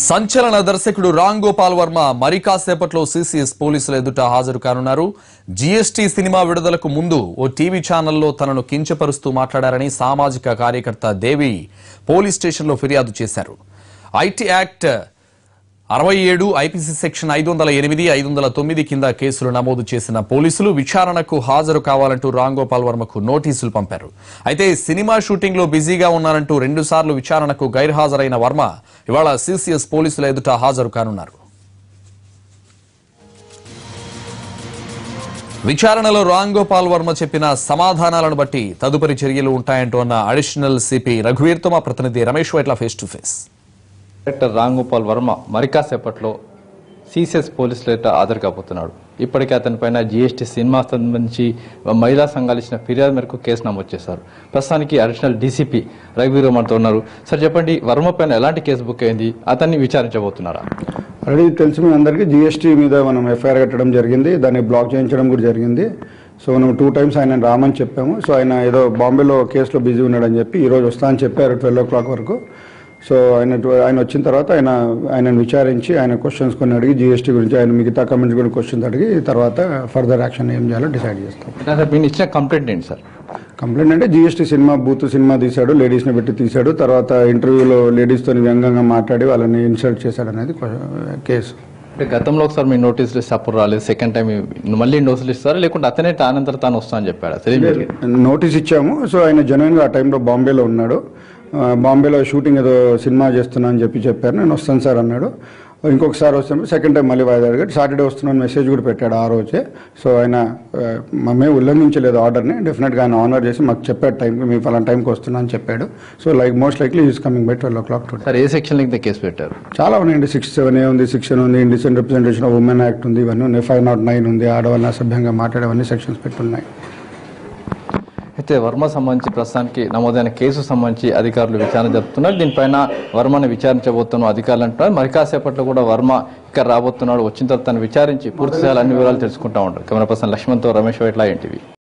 సంచలన దర్శకుడు రామ్ గోపాల్ వర్మ మరి కాసేపట్లో సిసిఎస్ పోలీసుల ఎదుట హాజరు కానున్నారు జీఎస్టీ సినిమా విడుదలకు ముందు ఓ టీవీ ఛానల్లో తనను కించపరుస్తూ మాట్లాడారని సామాజిక కార్యకర్త దేవి పోలీస్ స్టేషన్లో ఫిర్యాదు చేశారు ఐటీ యాక్ట్ అరవై ఏడు ఐపీసీ సెక్షన్ ఐదు వందల ఎనిమిది ఐదు వందల తొమ్మిది కింద కేసులు నమోదు చేసిన పోలీసులు విచారణకు హాజరు కావాలంటూ రామ్ గోపాల్ వర్మకు నోటీసులు పంపారు అయితే సినిమా షూటింగ్ లో బిజీగా ఉన్నారంటూ రెండుసార్లు విచారణకు గైర్హాజరైన వర్మ ఇవాళ సిసిఎస్ పోలీసుల ఎదుట హాజరు కానున్నారు విచారణలో రామ్ గోపాల్ వర్మ చెప్పిన సమాధానాలను బట్టి తదుపరి చర్యలు ఉంటాయంటూ అన్న అడిషనల్ సిపి రఘువీర్తో మా ప్రతినిధి Ramesh Vaitla face to face director Ram Gopal Varma మరి కాసేపట్లో సిసిఎస్ పోలీసుల ఎదుట హాజరు కాబోతున్నాడు ఇప్పటికే అతనిపైన జీఎస్టీ సినిమా సంబంధించి మహిళా సంఘాలు ఇచ్చిన ఫిర్యాదు మేరకు కేసు నమోదు చేశారు ప్రస్తుతానికి అడిషనల్ డీసీపీ రఘువీర్ మనతో ఉన్నారు సార్ చెప్పండి వర్మ పైన ఎలాంటి కేసు బుక్ అయింది అతన్ని విచారించబోతున్నారా ఆల్రెడీ తెలిసి మీ అందరికీ జిఎస్టీ మీద మనం ఎఫ్ఐఆర్ కట్టడం జరిగింది దాన్ని బ్లాక్ చేయించడం కూడా జరిగింది సో మనం టూ టైమ్స్ ఆయన రామని చెప్పాము సో ఆయన ఏదో బాంబేలో కేసులో బిజీ ఉన్నాడని చెప్పి ఈరోజు వస్తా అని చెప్పారు ట్వెల్వ్ ఓ క్లాక్ వరకు సో ఆయన ఆయన వచ్చిన తర్వాత ఆయన ఆయనను విచారించి ఆయన క్వశ్చన్స్ కొన్ని అడిగి జిఎస్టీ గురించి ఆయన మిగతా కమెంట్స్ కూడా క్వశ్చన్స్ అడిగి తర్వాత ఫర్దర్ యాక్షన్ ఏం చేయాలో డిసైడ్ చేస్తాం సార్ మీరు ఇచ్చిన కంప్లైంట్ ఏంటి సార్ కంప్లైంట్ అంటే జిఎస్టీ సినిమా బూత్ సినిమా తీశాడు లేడీస్ని పెట్టి తీశాడు తర్వాత ఇంటర్వ్యూలో లేడీస్తో వ్యంగ్యంగా మాట్లాడి వాళ్ళని ఇన్సల్ట్ చేశాడు అనేది కేసు అంటే గతంలో ఒకసారి మీ నోటీసులు ఇస్తే అప్పుడు రాలేదు సెకండ్ టైం మళ్ళీ నోటీసులు ఇస్తారా లేకుంటే అతనే తానంతర తాను వస్తా అని చెప్పాడు తెలియదు నోటీస్ ఇచ్చాము సో ఆయన జెన్యున్గా ఆ టైంలో బాంబేలో ఉన్నాడు ఆ, బాంబేలో షూటింగ్ ఏదో సినిమా చేస్తున్నా అని చెప్పి చెప్పారు నేను వస్తాను సార్ అన్నాడు ఇంకొకసారి వస్తాను సెకండ్ టైం మళ్ళీ వాయిదా అడిగాడు సాటర్డే వస్తున్నాను మెసేజ్ కూడా పెట్టాడు ఆ రోజే సో ఆయన ఆ, మేమే ఉల్లంఘించలేదు ఆర్డర్ని డెఫినెట్గా ఆయన ఆనర్ చేసి మాకు చెప్పాడు టైంకి మేము ఫలానా టైంకి వస్తున్నా అని చెప్పాడు so like most likely is coming by twelve o'clock today sir ఏ సెక్షన్ కింద కేసు పెట్టారు చాలా ఉన్నాయండి సిక్స్ సెవెన్ ఏ ఉంది సిక్స్ ఉంది indecent representation of women act ఉంది ఇవన్నీ ఉన్నాయి ఫైవ్ నాట్ నైన్ ఉంది ఆడవాళ్ళని అసభ్యంగా మాట్లాడేవన్నీ సెక్షన్స్ పెట్టున్నాయి అయితే వర్మ సంబంధించి ప్రస్తుతానికి నమోదైన కేసు సంబంధించి అధికారులు విచారణ జరుపుతున్నారు దీనిపైన వర్మను విచారించబోతున్న అధికారులు అంటున్నారు మరి కాసేపట్లో కూడా వర్మ ఇక్కడ రాబోతున్నాడు వచ్చిన తర్వాత తను విచారించి పూర్తి స్థాయిలో అన్ని వివరాలు తెలుసుకుంటా ఉంటారు కెమెరా పర్సన్ లక్ష్మణ్తో రమేష్ వైట్ల ఎన్టీవీ